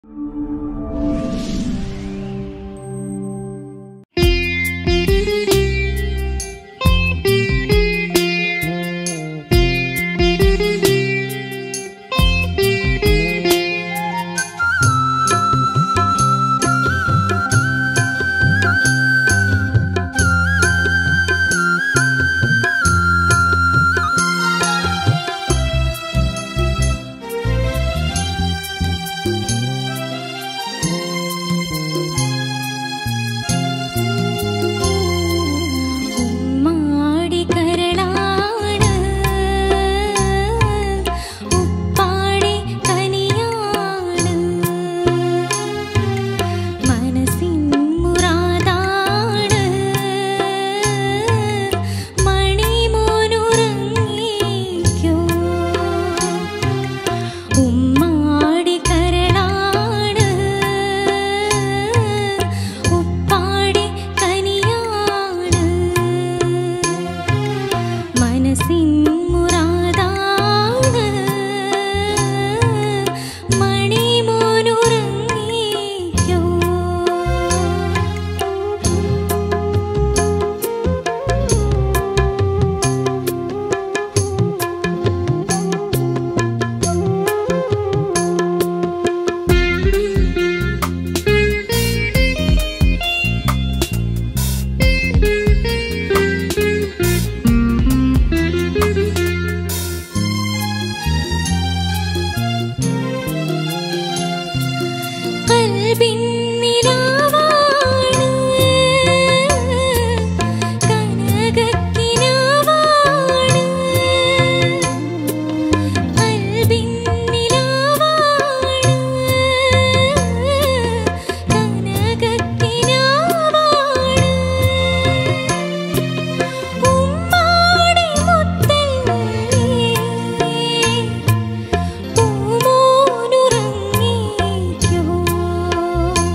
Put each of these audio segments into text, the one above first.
പൂമോനുറങ്ങിക്കോ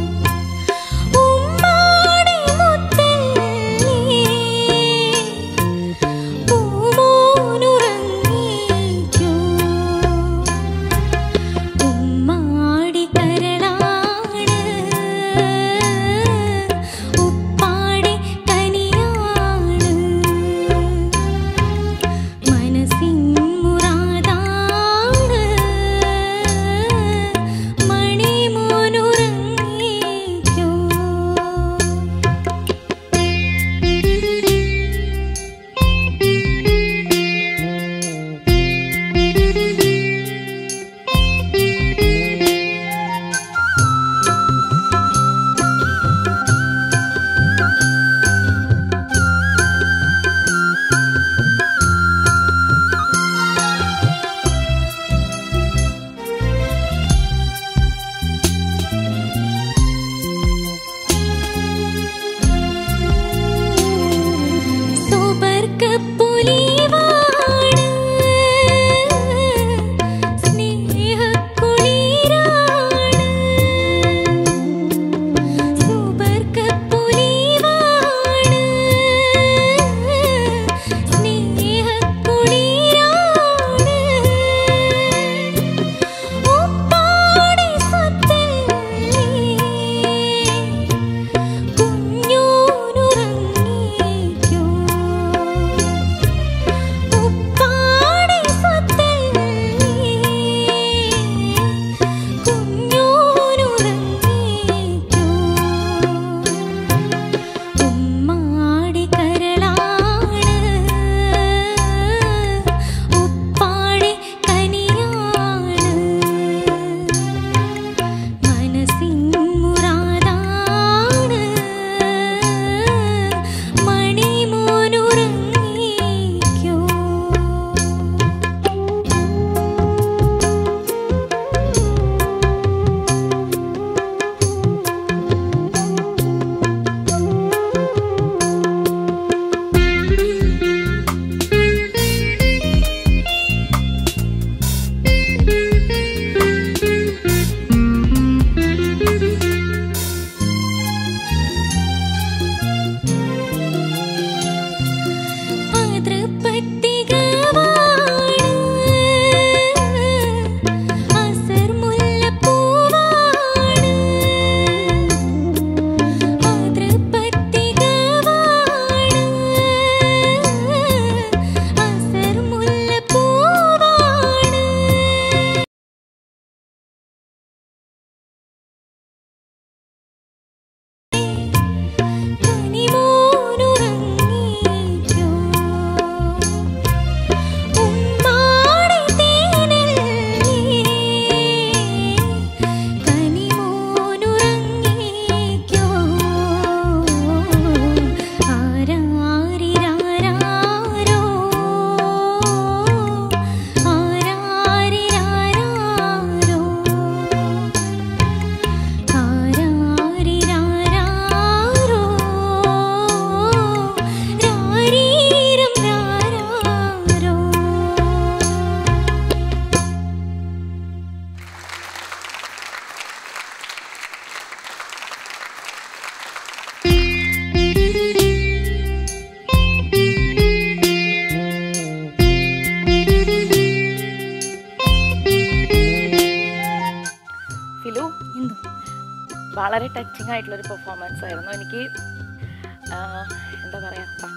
ഫിലു എന്തോ വളരെ ടച്ചിങ് ആയിട്ടുള്ളൊരു പെർഫോമൻസ് ആയിരുന്നു എനിക്ക് ആ, എന്താ പറയാ ആ.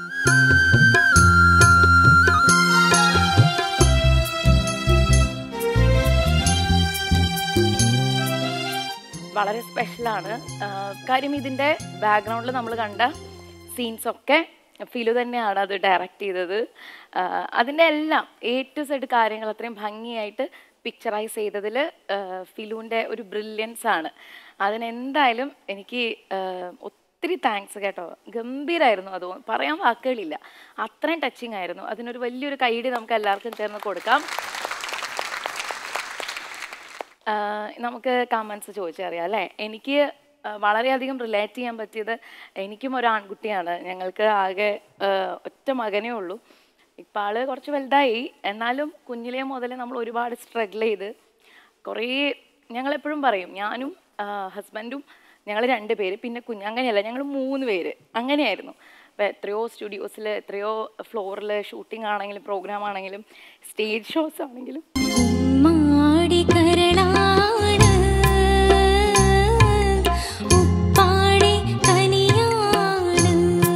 വളരെ സ്പെഷ്യലാണ് കാര്യം ഇതിൻ്റെ ബാക്ക്ഗ്രൗണ്ടിൽ നമ്മൾ കണ്ട സീൻസ് ഒക്കെ ഫിലു തന്നെയാണ് അത് ഡയറക്റ്റ് ചെയ്തത് ആ, അതിൻ്റെ എല്ലാം എ ടു സെഡ് കാര്യങ്ങൾ അത്രയും ഭംഗിയായിട്ട് പിക്ചറൈസ് ചെയ്തതിൽ ഫിലുവിൻ്റെ ഒരു ബ്രില്യൻസ് ആണ് അതിനെന്തായാലും എനിക്ക് ആ, ഒത്തിരി താങ്ക്സ് കേട്ടോ ഗംഭീരമായിരുന്നു അത് പറയാൻ വാക്കുകളില്ല അത്രയും ടച്ചിങ് ആയിരുന്നു അതിനൊരു വലിയൊരു കൈയടി നമുക്ക് എല്ലാവർക്കും ചേർന്ന് കൊടുക്കാം ആഹ് നമുക്ക് കമൻസ് ചോദിച്ചറിയാം അല്ലേ എനിക്ക് ആഹ് വളരെയധികം റിലേറ്റ് ചെയ്യാൻ പറ്റിയത് എനിക്കും ഒരു ആൺകുട്ടിയാണ് ഞങ്ങൾക്ക് ആകെ ആഹ് ഒറ്റ മകനേ ഉള്ളൂ ഇപ്പം ആള് കുറച്ച് വലുതായി എന്നാലും കുഞ്ഞിലേ മുതലേ നമ്മൾ ഒരുപാട് സ്ട്രഗിൾ ചെയ്ത് കുറേ ഞങ്ങളെപ്പോഴും പറയും ഞാനും ഹസ്ബൻഡും ഞങ്ങൾ രണ്ട് പേര് പിന്നെ കുഞ്ഞ് അങ്ങനെയല്ല ഞങ്ങൾ മൂന്ന് പേര് അങ്ങനെയായിരുന്നു അപ്പോൾ എത്രയോ സ്റ്റുഡിയോസിൽ എത്രയോ ഫ്ലോറിൽ ഷൂട്ടിംഗ് ആണെങ്കിലും പ്രോഗ്രാം ആണെങ്കിലും സ്റ്റേജ് ഷോസ് ആണെങ്കിലും ഉമ്മാടി കരളാണ് ഉപ്പാടി കനിയാണ്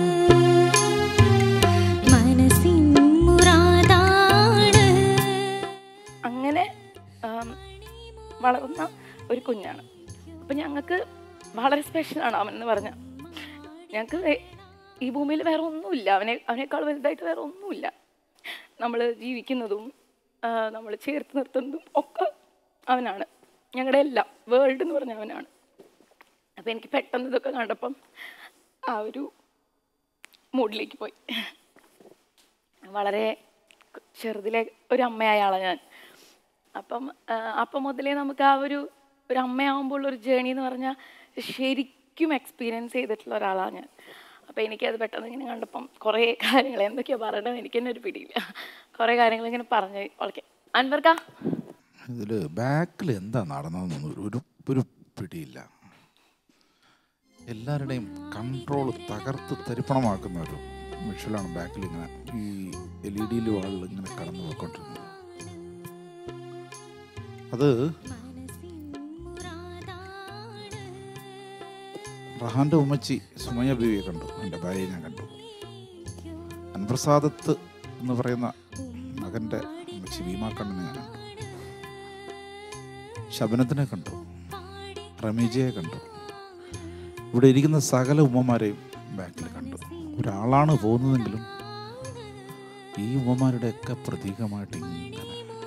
മനസ്സിൻ മുറാദാണ് അങ്ങനെ ആം, വളർന്ന ഒരു കുഞ്ഞാണ് അപ്പം ഞങ്ങൾക്ക് വളരെ സ്പെഷ്യലാണ് അവൻ എന്ന് പറഞ്ഞാൽ ഞങ്ങൾക്ക് വേ- ഈ ഭൂമിയിൽ വേറെ ഒന്നുമില്ല അവനെ അവനേക്കാൾ വലുതായിട്ട് വേറെ ഒന്നുമില്ല നമ്മൾ ജീവിക്കുന്നതും നമ്മൾ ചേർത്ത് നിർത്തുന്നതും ഒക്കെ അവനാണ് ഞങ്ങളുടെ എല്ലാം വേൾഡ് എന്ന് പറഞ്ഞ അവനാണ് അപ്പം എനിക്ക് പെട്ടെന്ന് ഇതൊക്കെ കണ്ടപ്പം ആ ഒരു മൂഡിലേക്ക് പോയി വളരെ ചെറുതിലെ ഒരു അമ്മയായ ആളാണ് ഞാൻ അപ്പം ആ, അപ്പം മുതലേ നമുക്ക് ആ ഒരു ഒരു അമ്മയാവുമ്പോൾ ഒരു ജേണി എന്ന് പറഞ്ഞാൽ ശരിക്കും എക്സ്പീരിയൻസ് ചെയ്തിട്ടുള്ള ഒരാളാണ് ഞാൻ അപ്പം എനിക്കത് പെട്ടെന്ന് ഇങ്ങനെ കണ്ടപ്പം കുറേ കാര്യങ്ങൾ എന്തൊക്കെയാണ് പറയണത് എനിക്ക് തന്നെ ഒരു പിടിയില്ല കുറേ കാര്യങ്ങൾ ഇങ്ങനെ പറഞ്ഞ് ഓക്കെ അൻവർക്ക ഇതിൽ ബാക്കിൽ എന്താ നടന്നതെന്നൊന്നും ഒരു- ഒരു ഒരു പിടിയില്ല എല്ലാവരുടെയും കൺട്രോൾ തകർത്ത് തരിപ്പണമാക്കുന്ന ഒരു വിഷ്വലാണ് ബാക്കിൽ ഇങ്ങനെ ഈ എൽ ഇ ഡിയിൽ വാളിൽ ഇങ്ങനെ കടന്നു പോയിക്കൊണ്ടിരുന്നത് അത് റഹാൻ്റെ ഉമ്മച്ചി സുമയ ബീവിയെ കണ്ടു എൻ്റെ ഭാര്യയെ ഞാൻ കണ്ടു അൻപ്രസാദത്ത് എന്ന് പറയുന്ന മകൻ്റെ ഉമ്മച്ചി ഭീമാക്കണ്ണനെ ഞാൻ കണ്ടു ശബനത്തിനെ കണ്ടു റമീജയെ കണ്ടു ഇവിടെ ഇരിക്കുന്ന സകല ഉമ്മമാരെയും ബാക്കിൽ കണ്ടു ഒരാളാണ് പോകുന്നതെങ്കിലും ഈ ഉമ്മമാരുടെയൊക്കെ പ്രതീകമായിട്ട് ഇങ്ങനെ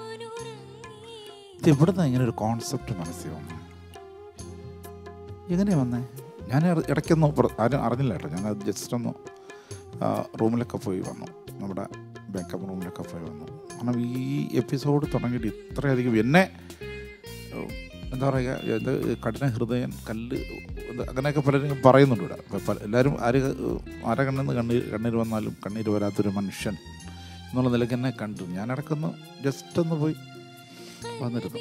ഇത് എവിടുന്ന ഇങ്ങനെ ഒരു കോൺസെപ്റ്റ് മനസ്സിൽ വന്നു എങ്ങനെയാ വന്നേ ഞാൻ ഇട- ഇടയ്ക്കൊന്നും പ്ര- ആരും അറിഞ്ഞില്ല കേട്ടോ ഞാൻ ജസ്റ്റ് ഒന്ന് ആ, റൂമിലൊക്കെ പോയി വന്നു നമ്മുടെ ബാക്കപ്പ് റൂമിലൊക്കെ പോയി വന്നു കാരണം ഈ എപ്പിസോഡ് തുടങ്ങിയിട്ട് ഇത്രയധികം എന്നെ ഏഹ്, എന്താ പറയുക ഇത് കഠിന ഹൃദയൻ കല്ല് ഇത് അങ്ങനെയൊക്കെ പലരും പറയുന്നുണ്ട് ഇവിടെ ഇപ്പം പല- എല്ലാവരും ആര് ആരെ കണ്ണെന്ന് കണ്ണീർ കണ്ണീർ വന്നാലും കണ്ണീർ വരാത്തൊരു മനുഷ്യൻ എന്നുള്ള നിലയ്ക്ക് എന്നെ കണ്ടു ഞാൻ ഇടയ്ക്കൊന്ന് ജസ്റ്റ് ഒന്ന് പോയി വന്നിരുന്നു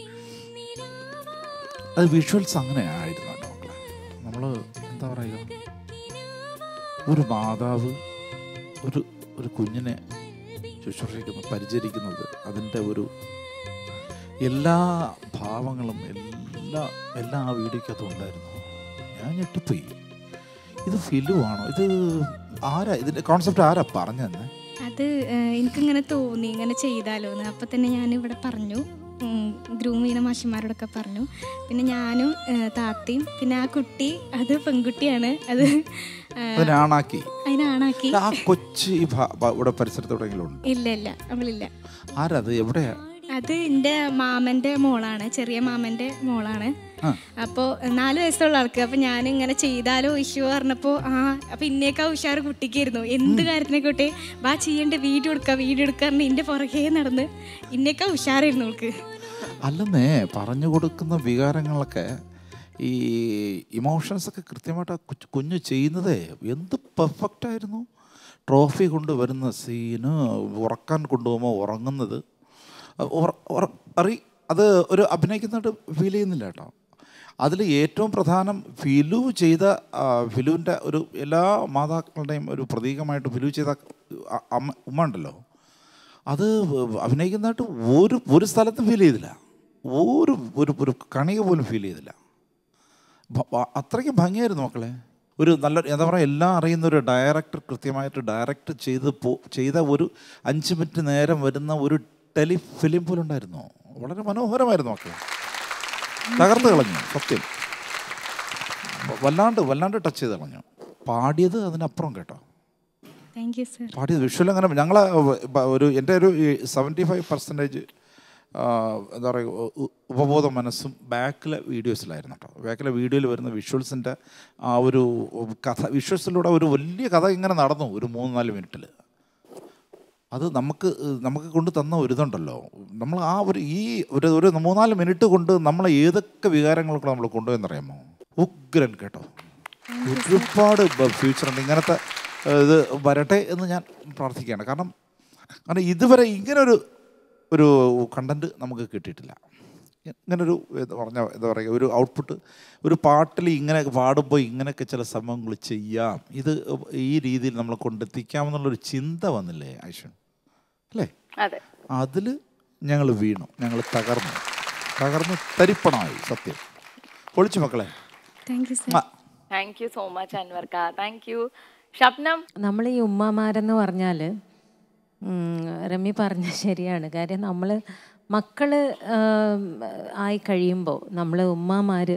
അത് വിഷ്വൽസ് അങ്ങനെ ആയിരുന്നു കേട്ടോ മക്കളെ നമ്മൾ എന്താ പറയുക ഒരു മാതാവ് ഒരു ഒരു കുഞ്ഞിനെ ശുശ്രൂഷിക്കുന്നു പരിചരിക്കുന്നത് അതിൻ്റെ ഒരു എല്ലാ ഭാവങ്ങളും എല്ലാ എല്ലാം ആ വീഡിയോക്കകത്തും ഉണ്ടായിരുന്നു ഞാൻ ഞെട്ടിപ്പോയി ഇത് ഫിലു ആണോ ഇത് ആരാ ഇതിൻ്റെ കോൺസെപ്റ്റ് ആരാ പറഞ്ഞു തന്നെ അത് ഏഹ്, എനിക്കിങ്ങനെ തോന്നി ഇങ്ങനെ ചെയ്താലോ എന്ന് അപ്പം തന്നെ ഞാൻ ഇവിടെ പറഞ്ഞു ഗ്രൂം ചെയ്യുന്ന മാഷിമാരോടൊക്കെ പറഞ്ഞു പിന്നെ ഞാനും ഏഹ്, താത്തയും പിന്നെ ആ കുട്ടി അത് പെൺകുട്ടിയാണ് അത് ഏഹ്, അതിനാണാക്കി അതിനാണാക്കി ആ കൊച്ച് ഈ ഭാ- ഭാ- ഇവിടെ പരിസരത്ത് എവിടെയെങ്കിലും ഉണ്ട് ഇല്ല ഇല്ല അവളില്ല ആരാ അത് എവിടെയാ അത് എൻ്റെ മാമൻ്റെ മോളാണ് ചെറിയ മാമൻ്റെ മോളാണ് ആ. അപ്പോൾ നാല് വയസ്സുള്ള ആൾക്ക് അപ്പോൾ ഞാൻ ഇങ്ങനെ ചെയ്താലോ ഇഷ്യൂ പറഞ്ഞപ്പോൾ ആ അപ്പോൾ ഇന്നേക്കാ ഉഷാറ് കുട്ടിക്കായിരുന്നു എന്ത് കാര്യത്തിനെ കൂട്ടി വാ ചെയ്യേണ്ട വീഡിയോ എടുക്കുക വീഡിയോ എടുക്കുക പറഞ്ഞ് എൻ്റെ പുറകെ നടന്ന് ഇന്നേക്കാ ഉഷാറായിരുന്നു അവൾക്ക് അല്ലെന്നേ പറഞ്ഞു കൊടുക്കുന്ന വികാരങ്ങളൊക്കെ ഈ ഇമോഷൻസ് ഒക്കെ കൃത്യമായിട്ട് ആ കൊച്ചു- കുഞ്ഞ് ചെയ്യുന്നതേ എന്ത് പെർഫെക്റ്റ് ആയിരുന്നു ട്രോഫി കൊണ്ടുവരുന്ന സീന് ഉറക്കാൻ കൊണ്ടുപോകുമ്പോൾ ഉറങ്ങുന്നത് അ- ഉറ- ഉറ- അറി അത് ഒരു അഭിനയിക്കുന്നതായിട്ട് ഫീൽ ചെയ്യുന്നില്ല കേട്ടോ അതിൽ ഏറ്റവും പ്രധാനം ഫിലു ചെയ്ത ആ, ഫിലുവിൻ്റെ ഒരു എല്ലാ മാതാക്കളുടെയും ഒരു പ്രതീകമായിട്ട് ഫിലു ചെയ്ത അ- അമ്മ ഉമ്മ ഉണ്ടല്ലോ അത് അഭിനയിക്കുന്നതായിട്ട് ഒരു ഒരു സ്ഥലത്തും ഫീൽ ചെയ്തില്ല ഒരു ഒരു ഒരു കണിക പോലും ഫീൽ ചെയ്തില്ല ഭ- ഭ- അത്രയ്ക്കും ഭംഗിയായിരുന്നു മക്കളെ ഒരു നല്ല എന്താ പറയുക എല്ലാം അറിയുന്ന ഒരു ഡയറക്ടർ കൃത്യമായിട്ട് ഡയറക്റ്റ് ചെയ്ത് പോ ചെയ്ത ഒരു അഞ്ച് മിനിറ്റ് നേരം വരുന്ന ഒരു ടെലി ഫിലിം പോലും ഉണ്ടായിരുന്നു വളരെ മനോഹരമായിരുന്നു മക്കളെ തകർത്ത് കളഞ്ഞു സത്യം വ- വല്ലാണ്ട് വല്ലാണ്ട് ടച്ച് ചെയ്ത് കളഞ്ഞു പാടിയത് അതിനപ്പുറം കേട്ടോ താങ്ക് യു സർ പാടിയത് വിഷ്വൽ അങ്ങനെ ഞങ്ങളെ ബ- ഒരു എൻ്റെ ഒരു സെവൻറ്റി ഫൈവ് പെർസെൻറ്റേജ് എന്താ പറയുക ഉ- ഉ- ഉപബോധ മനസ്സും ബാക്കിലെ വീഡിയോസിലായിരുന്നു കേട്ടോ ബാക്കിലെ വീഡിയോയിൽ വരുന്ന വിഷ്വൽസിൻ്റെ ആ ഒരു കഥ വിഷ്വൽസിലൂടെ ഒരു വലിയ കഥ ഇങ്ങനെ നടന്നു ഒരു മൂന്ന് നാല് മിനിറ്റിൽ അത് നമുക്ക് നമുക്ക് കൊണ്ട് തന്ന ഒരു ഇതുണ്ടല്ലോ നമ്മൾ ആ ഒരു ഈ ഒരു ഒരു മൂന്നാല് മിനിറ്റ് കൊണ്ട് നമ്മളെ ഏതൊക്കെ വികാരങ്ങളൊക്കെ നമ്മൾ കൊണ്ടുപോയെന്നറിയാമോ ഉഗ്രൻ കേട്ടോ ഒരുപാട് ഫ്യൂച്ചർ ഉണ്ട് ഇങ്ങനത്തെ ഏഹ്, ഇത് വരട്ടെ എന്ന് ഞാൻ പ്രാർത്ഥിക്കുകയാണ് കാരണം കാരണം ഇതുവരെ ഇങ്ങനൊരു ഒരു കണ്ടന്റ് നമുക്ക് കിട്ടിയിട്ടില്ല ഇങ്ങനൊരു എന്താ പറഞ്ഞ എന്താ പറയുക ഒരു ഔട്ട്പുട്ട് ഒരു പാട്ടിൽ ഇങ്ങനെ പാടുമ്പോൾ ഇങ്ങനെയൊക്കെ ചില സംഭവങ്ങൾ ചെയ്യാം ഇത് ഈ രീതിയിൽ നമ്മൾ കൊണ്ടെത്തിക്കാമെന്നുള്ളൊരു ചിന്ത വന്നില്ലേ ആയിഷൻ അല്ലേ അതെ അതിൽ ഞങ്ങൾ വീണു ഞങ്ങൾ തകർന്നു തകർന്ന് തരിപ്പണമായി സത്യം പൊളിച്ചു മക്കളെ താങ്ക് യു സർ ആ, താങ്ക് യു സോ മച്ച് അൻവർക്ക താങ്ക് യു ഷബ്നം നമ്മൾ ഈ ഉമ്മമാരെന്ന് പറഞ്ഞാൽ രമ്യ പറഞ്ഞ ശരിയാണ് കാര്യം നമ്മൾ മക്കൾ ആയി കഴിയുമ്പോൾ നമ്മൾ ഉമ്മമാർ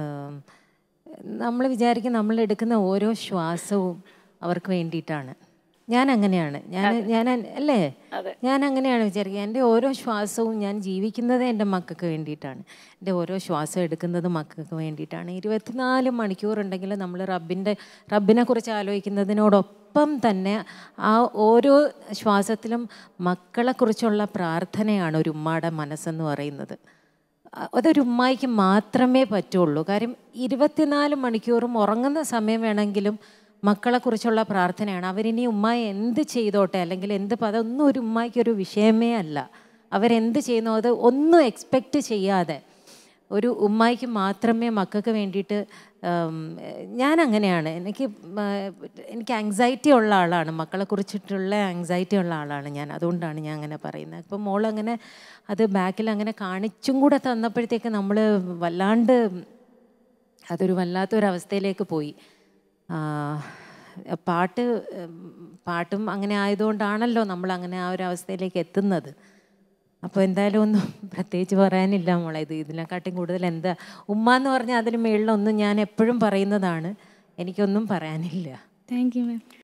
നമ്മൾ വിചാരിക്കും നമ്മൾ എടുക്കുന്ന ഓരോ ശ്വാസവും അവർക്ക് വേണ്ടിയിട്ടാണ് ഞാൻ അങ്ങനെയാണ് ഞാൻ ഞാൻ അല്ലേ അതെ. ഞാൻ അങ്ങനെയാണ് വിചാരിക്കുക എൻ്റെ ഓരോ ശ്വാസവും ഞാൻ ജീവിക്കുന്നത് എൻ്റെ മക്കൾക്ക് വേണ്ടിയിട്ടാണ് എൻ്റെ ഓരോ ശ്വാസം എടുക്കുന്നത് മക്കൾക്ക് വേണ്ടിയിട്ടാണ് ഇരുപത്തിനാല് മണിക്കൂർ ഉണ്ടെങ്കിൽ നമ്മൾ റബ്ബിൻ്റെ റബ്ബിനെ കുറിച്ച് ആലോചിക്കുന്നതിനോടൊപ്പം തന്നെ ആ ഓരോ ശ്വാസത്തിലും മക്കളെക്കുറിച്ചുള്ള പ്രാർത്ഥനയാണ് ഒരു ഉമ്മയുടെ മനസ്സെന്ന് പറയുന്നത് അ- അതൊരു ഉമ്മായിക്ക് മാത്രമേ പറ്റുള്ളൂ കാര്യം ഇരുപത്തിനാല് മണിക്കൂറും ഉറങ്ങുന്ന സമയം വേണമെങ്കിലും മക്കളെക്കുറിച്ചുള്ള പ്രാർത്ഥനയാണ് അവരിനി ഉമ്മായി എന്ത് ചെയ്തോട്ടെ അല്ലെങ്കിൽ എന്ത് പ- അതൊന്നും ഒരു ഉമ്മായിക്ക് ഒരു വിഷയമേ അല്ല അവരെന്ത് ചെയ്യുന്നു അത് ഒന്നും എക്സ്പെക്റ്റ് ചെയ്യാതെ ഒരു ഉമ്മായിക്ക് മാത്രമേ മക്കൾക്ക് വേണ്ടിയിട്ട് ഉം, ഞാൻ അങ്ങനെയാണ് എനിക്ക് മ, എനിക്ക് ആങ്സൈറ്റി ഉള്ള ആളാണ് മക്കളെ കുറിച്ചിട്ടുള്ള ആങ്സൈറ്റി ഉള്ള ആളാണ് ഞാൻ അതുകൊണ്ടാണ് ഞാൻ അങ്ങനെ പറയുന്നത് ഇപ്പം മോൾ അങ്ങനെ അത് ബാക്കിൽ അങ്ങനെ കാണിച്ചും കൂടെ തന്നപ്പോഴത്തേക്ക് നമ്മൾ വല്ലാണ്ട് അതൊരു വല്ലാത്തൊരവസ്ഥയിലേക്ക് പോയി ആ, പാട്ട് ഉം, പാട്ടും അങ്ങനെ ആയതുകൊണ്ടാണല്ലോ നമ്മൾ അങ്ങനെ ആ ഒരു അവസ്ഥയിലേക്ക് എത്തുന്നത് അപ്പോൾ എന്തായാലും ഒന്നും പ്രത്യേകിച്ച് പറയാനില്ല മോളെ ഇത് ഇതിനെക്കാട്ടും കൂടുതൽ എന്താ ഉമ്മ എന്ന് പറഞ്ഞാൽ അതിന് മേളിലൊന്നും ഞാൻ എപ്പോഴും പറയുന്നതാണ് എനിക്കൊന്നും പറയാനില്ല താങ്ക് യു മാം